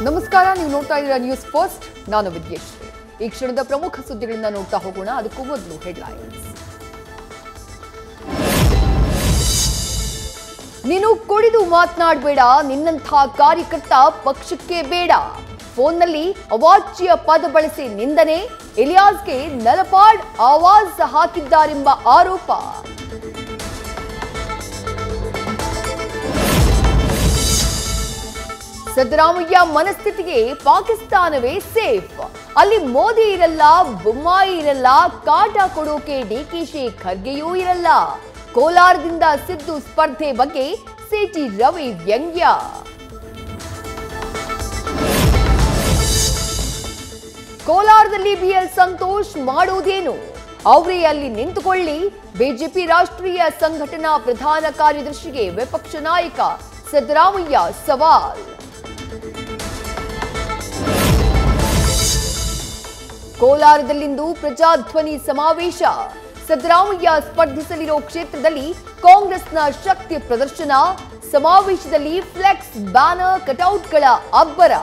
ನಮಸ್ಕಾರ ನೀವು ನೋಡ್ತಾ ಇದ್ದೀರಾ ನ್ಯೂಸ್ ಫಸ್ಟ್ ನಾನು ವಿದ್ಯೇಶ್ವರಿ ಈ ಕ್ಷಣದ ಪ್ರಮುಖ ಸುದ್ದಿಗಳನ್ನ ನೋಡ್ತಾ ಹೋಗೋಣ ಅದಕ್ಕೂ ಮೊದಲು ಹೆಡ್ಲೈನ್ಸ್ ನೀನು ಕುಡಿದು ಮಾತನಾಡಬೇಡ ನಿನ್ನಂಥ ಕಾರ್ಯಕರ್ತ ಪಕ್ಷಕ್ಕೆ ಬೇಡ ಫೋನ್ನಲ್ಲಿ ಅವಾಚ್ಯ ಪದ ಬಳಸಿ ನಿಂದನೆ ಇಲಿಯಾಸ್ಗೆ ನಲಪಾಡ್ ಆವಾಜ್ ಹಾಕಿದ್ದಾರೆಂಬ ಆರೋಪ ಸಿದ್ದರಾಮಯ್ಯ ಮನಸ್ಥಿತಿಗೆ ಪಾಕಿಸ್ತಾನವೇ ಸೇಫ್ ಅಲ್ಲಿ ಮೋದಿ ಇರಲ್ಲ ಬೊಮ್ಮಾಯಿ ಇರಲ್ಲ ಕಾಟ ಕೊಡೋಕೆ ಡಿಕೆಶಿ ಖರ್ಗೆಯೂ ಇರಲ್ಲ ಕೋಲಾರದಿಂದ ಸಿದ್ದು ಸ್ಪರ್ಧೆ ಬಗ್ಗೆ ಸಿಟಿ ರವಿ ವ್ಯಂಗ್ಯ ಕೋಲಾರದಲ್ಲಿ ಬಿಎಲ್ ಸಂತೋಷ್ ಮಾಡುವುದೇನು ಅವರೇ ಅಲ್ಲಿ ನಿಂತುಕೊಳ್ಳಿ ಬಿಜೆಪಿ ರಾಷ್ಟ್ರೀಯ ಸಂಘಟನಾ ಪ್ರಧಾನ ಕಾರ್ಯದರ್ಶಿಗೆ ವಿಪಕ್ಷ ನಾಯಕ ಸಿದ್ದರಾಮಯ್ಯ ಸವಾಲ್ ಕೋಲಾರದಲ್ಲಿಂದು ಪ್ರಜಾಧ್ವನಿ ಸಮಾವೇಶ ಸಿದ್ದರಾಮಯ್ಯ ಸ್ಪರ್ಧಿಸಲಿರೋ ಕ್ಷೇತ್ರದಲ್ಲಿ ಕಾಂಗ್ರೆಸ್ನ ಶಕ್ತಿ ಪ್ರದರ್ಶನ ಸಮಾವೇಶದಲ್ಲಿ ಫ್ಲೆಕ್ಸ್ ಬ್ಯಾನರ್ ಕಟೌಟ್ಗಳ ಅಬ್ಬರ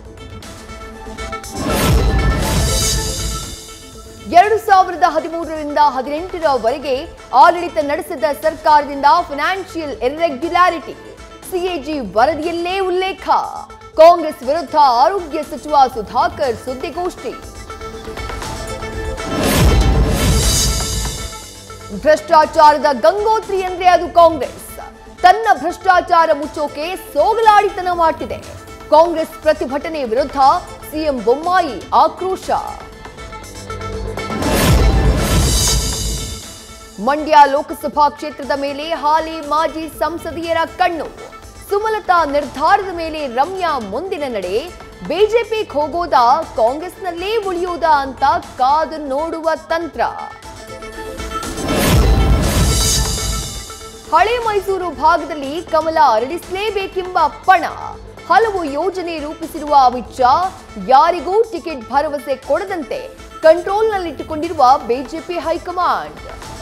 ಎರಡು ಸಾವಿರದ ಹದಿಮೂರರಿಂದ ಹದಿನೆಂಟರವರೆಗೆ ಆಡಳಿತ ನಡೆಸಿದ ಸರ್ಕಾರದಿಂದ ಫಿನಾನ್ಷಿಯಲ್ ಇರ್ರೆಗ್ಯುಲಾರಿಟಿ ಸಿಎಜಿ ವರದಿಯಲ್ಲೇ ಉಲ್ಲೇಖ ಕಾಂಗ್ರೆಸ್ ವಿರುದ್ಧ ಆರೋಗ್ಯ ಸಚಿವ ಸುಧಾಕರ್ ಸುದ್ದಿಗೋಷ್ಠಿ ಭ್ರಷ್ಟಾಚಾರದ ಗಂಗೋತ್ರಿ ಅಂದ್ರೆ ಅದು ಕಾಂಗ್ರೆಸ್ ತನ್ನ ಭ್ರಷ್ಟಾಚಾರ ಮುಚ್ಚೋಕೆ ಸೋಗಲಾಡಿತನ ಮಾಡ್ತಿದೆ ಕಾಂಗ್ರೆಸ್ ಪ್ರತಿಭಟನೆ ವಿರುದ್ಧ ಸಿಎಂ ಬೊಮ್ಮಾಯಿ ಆಕ್ರೋಶ ಮಂಡ್ಯ ಲೋಕಸಭಾ ಕ್ಷೇತ್ರದ ಮೇಲೆ ಹಾಲಿ ಮಾಜಿ ಸಂಸದೀಯರ ಕಣ್ಣು ಸುಮಲತಾ ನಿರ್ಧಾರದ ಮೇಲೆ ರಮ್ಯಾ ಮುಂದಿನ ನಡೆ ಬಿಜೆಪಿಗೆ ಹೋಗೋದಾ ಕಾಂಗ್ರೆಸ್ನಲ್ಲೇ ಉಳಿಯೋದಾ ಅಂತ ಕಾದು ನೋಡುವ ತಂತ್ರ ಹಳೆ ಮೈಸೂರು ಭಾಗದಲ್ಲಿ ಕಮಲ ಅರಳಿಸಲೇಬೇಕೆಂಬ ಪಣ ಹಲವು ಯೋಜನೆ ರೂಪಿಸಿರುವ ಅಮಿತ್ ಶಾ ಯಾರಿಗೂ ಟಿಕೆಟ್ ಭರವಸೆ ಕೊಡದಂತೆ ಕಂಟ್ರೋಲ್ನಲ್ಲಿಟ್ಟುಕೊಂಡಿರುವ ಬಿಜೆಪಿ ಹೈಕಮಾಂಡ್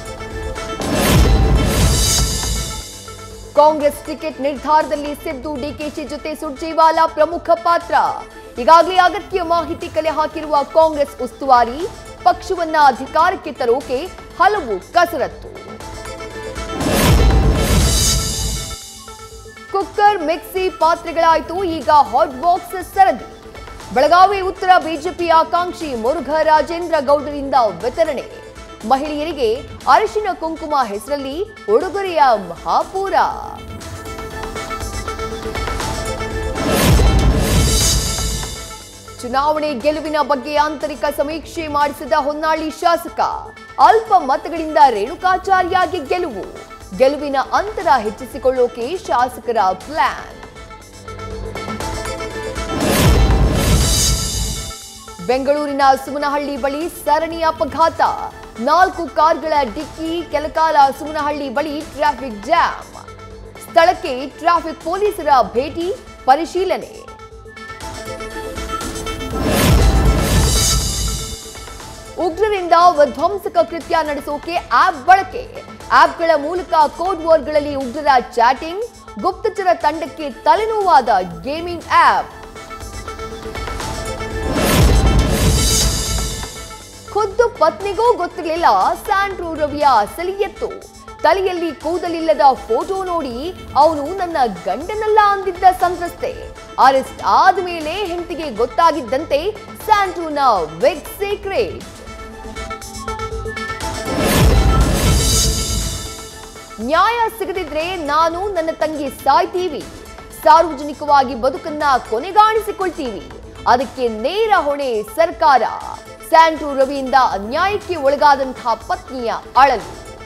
ಕಾಂಗ್ರೆಸ್ ಟಿಕೆಟ್ ನಿರ್ಧಾರದಲ್ಲಿ ಸಿದ್ದು ಡಿಕೆಶಿ ಜೊತೆ ಸುರ್ಜೇವಾಲಾ ಪ್ರಮುಖ ಪಾತ್ರ ಈಗಾಗಲೇ ಅಗತ್ಯ ಮಾಹಿತಿ ಕಲೆ ಹಾಕಿರುವ ಕಾಂಗ್ರೆಸ್ ಉಸ್ತುವಾರಿ ಪಕ್ಷವನ್ನ ಅಧಿಕಾರಕ್ಕೆ ತರೋಕೆ ಹಲವು ಕಸರತ್ತು ಕುಕ್ಕರ್ ಮಿಕ್ಸಿ ಪಾತ್ರೆಗಳಾಯ್ತು ಈಗ ಹಾಟ್ ಬಾಕ್ಸ್ ಸರದಿ ಬೆಳಗಾವಿ ಉತ್ತರ ಬಿಜೆಪಿ ಆಕಾಂಕ್ಷಿ ಮುರುಘ ರಾಜೇಂದ್ರ ಗೌಡರಿಂದ ವಿತರಣೆ ಮಹಿಳೆಯರಿಗೆ ಅರಿಶಿನ ಕುಂಕುಮ ಹೆಸರಲ್ಲಿ ಉಡುಗೊರೆಯ ಮಹಾಪೂರ ಚುನಾವಣೆ ಗೆಲುವಿನ ಬಗ್ಗೆ ಆಂತರಿಕ ಸಮೀಕ್ಷೆ ಮಾಡಿಸಿದ ಹೊನ್ನಾಳಿ ಶಾಸಕ ಅಲ್ಪ ಮತಗಳಿಂದ ರೇಣುಕಾಚಾರ್ಯಗೆ ಗೆಲುವು ಗೆಲುವಿನ ಅಂತರ ಹೆಚ್ಚಿಸಿಕೊಳ್ಳೋಕೆ ಶಾಸಕರ ಪ್ಲಾನ್ ಬೆಂಗಳೂರಿನ ಸುಮನಹಳ್ಳಿ ಬಳಿ ಸರಣಿ ಅಪಘಾತ ನಾಲ್ಕು ಕಾರ್ಗಳ ಡಿಕ್ಕಿ ಕೆಲಕಾಲ ಸುಮನಹಳ್ಳಿ ಬಳಿ ಟ್ರಾಫಿಕ್ ಜಾಮ್ ಸ್ಥಳಕ್ಕೆ ಟ್ರಾಫಿಕ್ ಪೊಲೀಸರ ಭೇಟಿ ಪರಿಶೀಲನೆ ಉಗ್ರರಿಂದ ವಿಧ್ವಂಸಕ ಕೃತ್ಯ ನಡೆಸೋಕೆ ಆಪ್ ಬಳಕೆ ಆಪ್ಗಳ ಮೂಲಕ ಕೋಡ್ ವರ್ಡ್ಗಳಲ್ಲಿ ಉಗ್ರರ ಚಾಟಿಂಗ್ ಗುಪ್ತಚರ ತಂಡಕ್ಕೆ ತಲೆನೋವಾದ ಗೇಮಿಂಗ್ ಆಪ್ ಖುದ್ದು ಪತ್ನಿಗೂ ಗೊತ್ತಿರಲಿಲ್ಲ ಸ್ಯಾಂಡ್ರೋ ರವಿಯ ಅಸಲಿ ಎತ್ತು ತಲೆಯಲ್ಲಿ ಕೂದಲಿಲ್ಲದ ಫೋಟೋ ನೋಡಿ ಅವನು ನನ್ನ ಗಂಡನಲ್ಲ ಅಂದಿದ್ದ ಸಂತ್ರಸ್ತೆ ಅರೆಸ್ಟ್ ಆದ್ಮೇಲೆ ಹೆಂಡತಿಗೆ ಗೊತ್ತಾಗಿದ್ದಂತೆ ಸ್ಯಾಂಡ್ರೋನ ವೆಗ್ ಸೀಕ್ರೆಟ್ ನ್ಯಾಯ ಸಿಗದಿದ್ರೆ ನಾನು ನನ್ನ ತಂಗಿ ಸಾಯ್ತೀವಿ ಸಾರ್ವಜನಿಕವಾಗಿ ಬದುಕನ್ನ ಕೊನೆಗಾಣಿಸಿಕೊಳ್ತೀವಿ ಅದಕ್ಕೆ ನೇರ ಹೊಣೆ ಸರ್ಕಾರ ಸ್ಯಾಂಟ್ರೋ ರವಿಯಿಂದ ಅನ್ಯಾಯಕ್ಕೆ ಒಳಗಾದಂತಹ ಪತ್ನಿಯ ಅಳಲು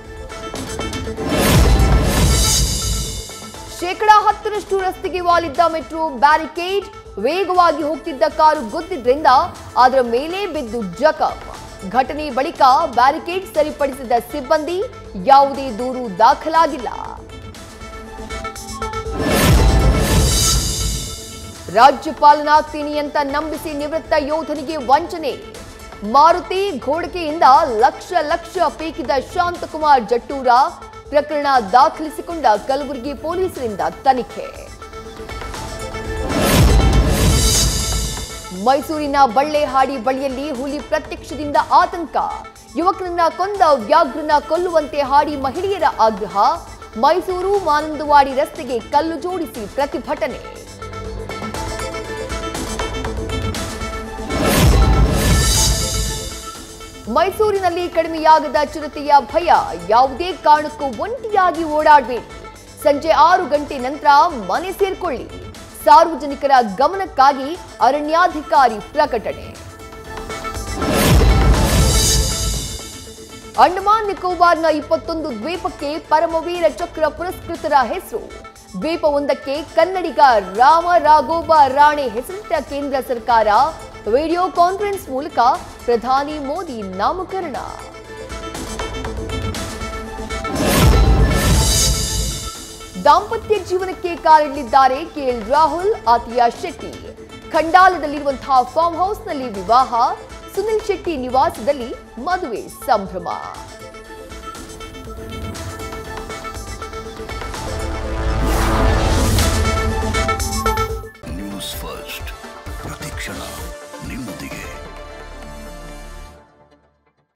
ಶೇಕಡಾ ಹತ್ತರಷ್ಟು ರಸ್ತೆಗೆ ವಾಲಿದ್ದ ಮೆಟ್ರೋ ಬ್ಯಾರಿಕೇಡ್ ವೇಗವಾಗಿ ಹೋಗ್ತಿದ್ದ ಕಾರು ಗುದ್ದಿದ್ರಿಂದ ಅದರ ಮೇಲೆ ಬಿದ್ದು ಜಖಂ ಘಟನೆ ಬಳಿಕ ಬ್ಯಾರಿಕೇಡ್ ಸರಿಪಡಿಸಿದ ಸಿಬ್ಬಂದಿ ಯಾವುದೇ ದೂರು ದಾಖಲಾಗಿಲ್ಲ ರಾಜ್ಯಪಾಲನಾಗ್ತೀನಿ ಅಂತ ನಂಬಿಸಿ ನಿವೃತ್ತ ಯೋಧನಿಗೆ ವಂಚನೆ ಮಾರುತಿ ಘೋಡಕೆಯಿಂದ ಲಕ್ಷ ಲಕ್ಷ ಪೀಕಿದ ಶಾಂತಕುಮಾರ್ ಜಟ್ಟೂರ ಪ್ರಕರಣ ದಾಖಲಿಸಿಕೊಂಡ ಕಲಬುರಗಿ ಪೊಲೀಸರಿಂದ ತನಿಖೆ ಮೈಸೂರಿನ ಬಳ್ಳೆಹಾಡಿ ಬಳಿಯಲ್ಲಿ ಹುಲಿ ಪ್ರತ್ಯಕ್ಷದಿಂದ ಆತಂಕ ಯುವಕರನ್ನ ಕೊಂದ ವ್ಯಾಘ್ರನ ಕೊಲ್ಲುವಂತೆ ಹಾಡಿ ಮಹಿಳೆಯರ ಆಗ್ರಹ ಮೈಸೂರು ಮಾನಂದವಾಡಿ ರಸ್ತೆಗೆ ಕಲ್ಲು ಜೋಡಿಸಿ ಪ್ರತಿಭಟನೆ ಮೈಸೂರಿನಲ್ಲಿ ಕಡಿಮೆಯಾಗದ ಚಿರತೆಯ ಭಯ ಯಾವುದೇ ಕಾರಣಕ್ಕೂ ಒಂಟಿಯಾಗಿ ಓಡಾಡಬೇಡಿ ಸಂಜೆ ಆರು ಗಂಟೆ ನಂತರ ಮನೆ ಸೇರ್ಕೊಳ್ಳಿ ಸಾರ್ವಜನಿಕರ ಗಮನಕ್ಕಾಗಿ ಅರಣ್ಯಾಧಿಕಾರಿ ಪ್ರಕಟಣೆ ಅಂಡಮಾನ್ ನಿಕೋಬಾರ್ನ ಇಪ್ಪತ್ತೊಂದು ದ್ವೀಪಕ್ಕೆ ಪರಮವೀರ ಚಕ್ರ ಪುರಸ್ಕೃತರ ಹೆಸರು ದ್ವೀಪವೊಂದಕ್ಕೆ ಕನ್ನಡಿಗ ರಾಮ ರಾಘೋಬ ರಾಣೆ ಹೆಸರಿಟ್ಟ ಕೇಂದ್ರ ಸರ್ಕಾರ ವಿಡಿಯೋ ಕಾನ್ಫರೆನ್ಸ್ ಮೂಲಕ ಪ್ರಧಾನಿ ಮೋದಿ ನಾಮಕರಣ ದಾಂಪತ್ಯ ಜೀವನಕ್ಕೆ ಕಾಲಿಡಲಿದ್ದಾರೆ ಕೆಎಲ್ ರಾಹುಲ್ ಆತಿಯಾ ಶೆಟ್ಟಿ ಖಂಡಾಲದಲ್ಲಿರುವಂತಹ ಫಾರ್ಮ್ ಹೌಸ್ನಲ್ಲಿ ವಿವಾಹ ಸುನಿಲ್ ಶೆಟ್ಟಿ ನಿವಾಸದಲ್ಲಿ ಮದುವೆ ಸಂಭ್ರಮ ನ್ಯೂಸ್ ಫಸ್ಟ್ ಪ್ರತಿಕ್ಷಣ